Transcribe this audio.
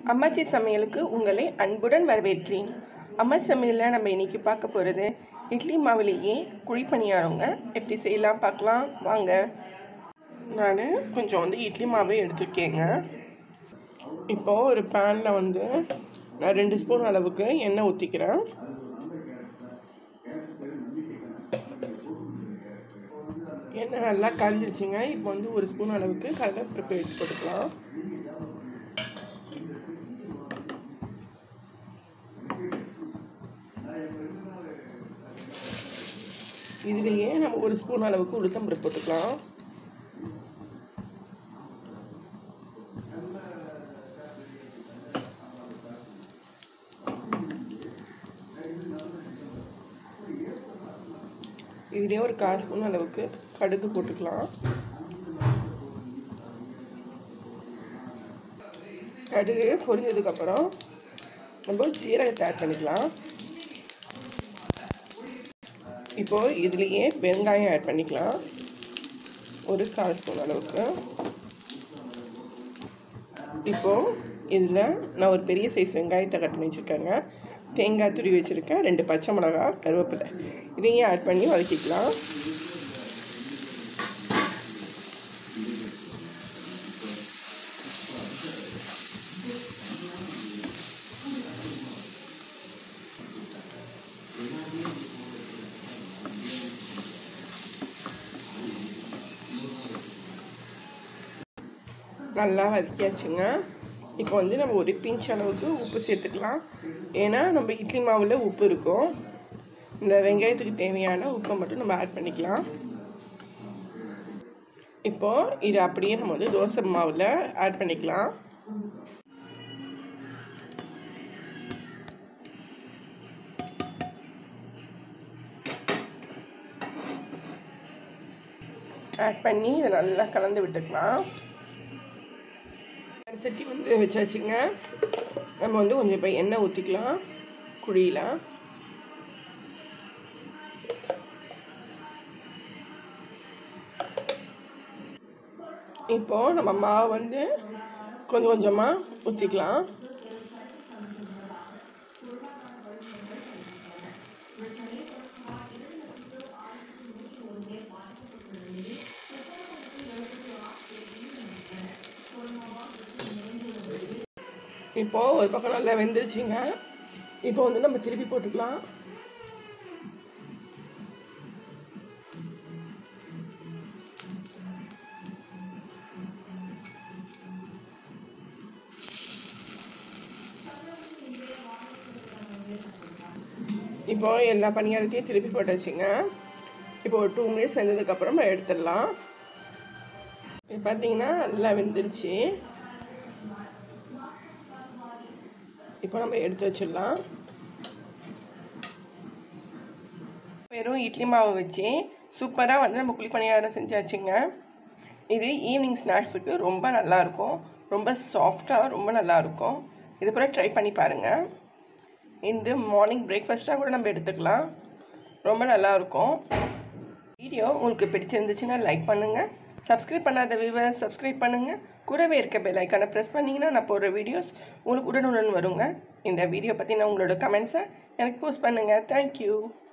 அம்மாச்சி சமையலுக்கு உங்களை அன்புடன் வரவேற்கிறேன் அம்மா சமையலில் நம்ம இன்னைக்கு பார்க்க போகிறது இட்லி மாவுலேயே குழிப்பணியாரங்க எப்படி செய்யலாம் பார்க்கலாம் வாங்க நான் கொஞ்சம் வந்து இட்லி மாவு எடுத்துருக்கேங்க இப்போது ஒரு பேனில் வந்து நான் ரெண்டு ஸ்பூன் அளவுக்கு எண்ணெய் ஊற்றிக்கிறேன் எண்ணெய் நல்லா காஞ்சிருச்சுங்க இப்போ வந்து ஒரு ஸ்பூன் அளவுக்கு கடலைப்பருப்பு எடுத்து போட்டுக்கலாம் இதுலேயே நம்ம ஒரு ஸ்பூன் அளவுக்கு உளுத்தம்பருப்பு போட்டுக்கலாம் இதுலேயே ஒரு கால் ஸ்பூன் அளவுக்கு கடுகு போட்டுக்கலாம் கடுகு பொரிஞ்சதுக்கப்புறம் நம்ம ஜீரகத்தை ஆட் பண்ணிக்கலாம் இப்போது இதுலேயே வெங்காயம் ஆட் பண்ணிக்கலாம் ஒரு கால் ஸ்பூன் அளவுக்கு இப்போது இதில் நான் ஒரு பெரிய சைஸ் வெங்காயத்தை கட் பண்ணி வச்சுருக்கேங்க தேங்காய் துருவி வச்சுருக்கேன் ரெண்டு பச்சை மிளகா கருவேப்பிலை இதையும் ஆட் பண்ணி வதக்கிக்கலாம் நல்லா வதக்கியாச்சுங்க இப்போ வந்து நம்ம ஒரு பிஞ்ச் அளவுக்கு உப்பு சேர்த்துக்கலாம் ஏன்னா நம்ம இட்லி மாவில் உப்பு இருக்கும் இந்த வெங்காயத்துக்கு தேவையான உப்பை மட்டும் நம்ம ஆட் பண்ணிக்கலாம் இப்போது இது அப்படியே நம்ம வந்து தோசை மாவில் ஆட் பண்ணிக்கலாம் ஆட் பண்ணி இதை நல்லா கலந்து விட்டுக்கலாம் சட்டி வந்து வச்சாச்சுங்க நம்ம வந்து கொஞ்சம் இப்போ எண்ணெய் ஊற்றிக்கலாம் குழியில் இப்போது நம்ம மாவு வந்து கொஞ்சம் கொஞ்சமாக ஊற்றிக்கலாம் இப்போது ஒரு பக்கம் நல்லா வெந்துருச்சுங்க இப்போ வந்து நம்ம திருப்பி போட்டுக்கலாம் இப்போ எல்லா பணியாரத்தையும் திருப்பி போட்டாச்சுங்க இப்போ ஒரு டூ மினிட்ஸ் வெந்ததுக்கப்புறம் நம்ம எடுத்துடலாம் இப்போ பார்த்தீங்கன்னா நல்லா வெந்துருச்சு இப்போ நம்ம எடுத்து வச்சிடலாம் வெறும் இட்லி மாவு வச்சு சூப்பராக வந்து நம்ம குழிப்பணியாரம் செஞ்சாச்சுங்க இது ஈவினிங் ஸ்நாக்ஸுக்கு ரொம்ப நல்லாயிருக்கும் ரொம்ப சாஃப்டாக ரொம்ப நல்லாயிருக்கும் இது போல் ட்ரை பண்ணி பாருங்கள் இந்த மார்னிங் பிரேக்ஃபாஸ்ட்டாக கூட நம்ம எடுத்துக்கலாம் ரொம்ப நல்லாயிருக்கும் வீடியோ உங்களுக்கு பிடிச்சிருந்துச்சுன்னா லைக் பண்ணுங்கள் சப்ஸ்கிரைப் பண்ணாத வியூவர்ஸ் சப்ஸ்கிரைப் பண்ணுங்கள் கூடவே இருக்க பெல் ஐக்கானை ப்ரெஸ் பண்ணிங்கன்னா நான் போடுற வீடியோஸ் உங்களுக்கு உடனுடன் வருங்க இந்த வீடியோ பற்றின உங்களோட கமெண்ட்ஸை எனக்கு போஸ்ட் பண்ணுங்கள் தேங்க்யூ